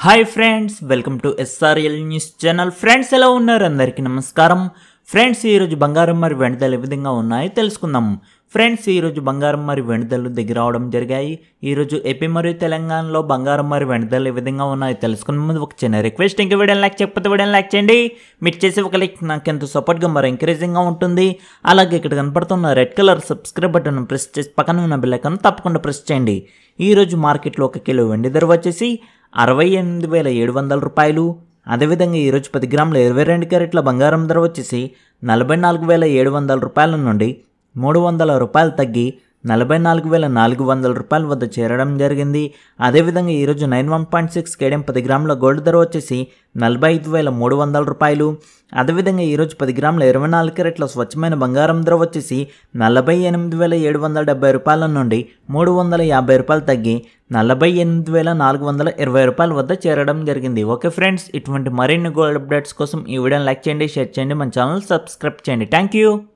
hi friends welcome to SRL news channel friends ఎలా ఉన్నారు అందరికీ నమస్కారం ఫ్రెండ్స్ ఈరోజు బంగారం మరి వెండిదలు ఏ విధంగా ఉన్నాయి తెలుసుకుందాం ఫ్రెండ్స్ ఈరోజు బంగారం మరి వెండిదలు దగ్గర అవడం జరిగాయి ఈరోజు ఏపీ మరియు తెలంగాణలో బంగారం మరి వెండిదలు ఏ విధంగా ఉన్నాయి తెలుసుకునే ముందు ఒక చిన్న రిక్వెస్ట్ ఇంక వీడియో లైక్ చెప్పకపోతే వీడియో లైక్ చేయండి మీరు చేసే ఒక లైక్ నాకు ఎంతో సపోర్ట్గా మరి ఎంకరేజింగ్గా ఉంటుంది అలాగే ఇక్కడ కనపడుతున్న red colour subscribe button press చేసి పక్కన ఉన్న బెల్ ఐకాన్ తప్పకుండా ప్రెస్ చేయండి ఈరోజు మార్కెట్లో ఒక కిలో వెండి ధర వచ్చేసి అరవై ఎనిమిది వేల ఏడు వందల రూపాయలు అదేవిధంగా ఈరోజు పది గ్రాముల ఇరవై రెండు క్యారెట్ల బంగారం ధర వచ్చేసి నలభై నాలుగు వేల ఏడు వందల రూపాయల నుండి మూడు వందల రూపాయలు తగ్గి నలభై నాలుగు వేల నాలుగు వందల రూపాయల వద్ద చేరడం జరిగింది అదేవిధంగా ఈరోజు నైన్ వన్ పాయింట్ సిక్స్ కేడియం పది గ్రాముల గోల్డ్ ధర వచ్చేసి నలభై ఐదు వేల మూడు వందల రూపాయలు అదేవిధంగా ఈరోజు పది గ్రాముల ఇరవై నాలుగు క్యారెట్ల స్వచ్ఛమైన బంగారం ధర వచ్చేసి నలభై ఎనిమిది వేల ఏడు వందల డెబ్బై రూపాయల నుండి మూడు వందల యాభై రూపాయలు తగ్గి నలభై ఎనిమిది వేల నాలుగు వందల ఇరవై రూపాయల వద్ద చేరడం జరిగింది ఓకే ఫ్రెండ్స్ ఇటువంటి మరిన్ని గోల్డ్ అప్డేట్స్ కోసం ఈ వీడియోని లైక్ చేయండి షేర్ చేయండి మన ఛానల్ సబ్స్క్రైబ్ చేయండి థ్యాంక్ యూ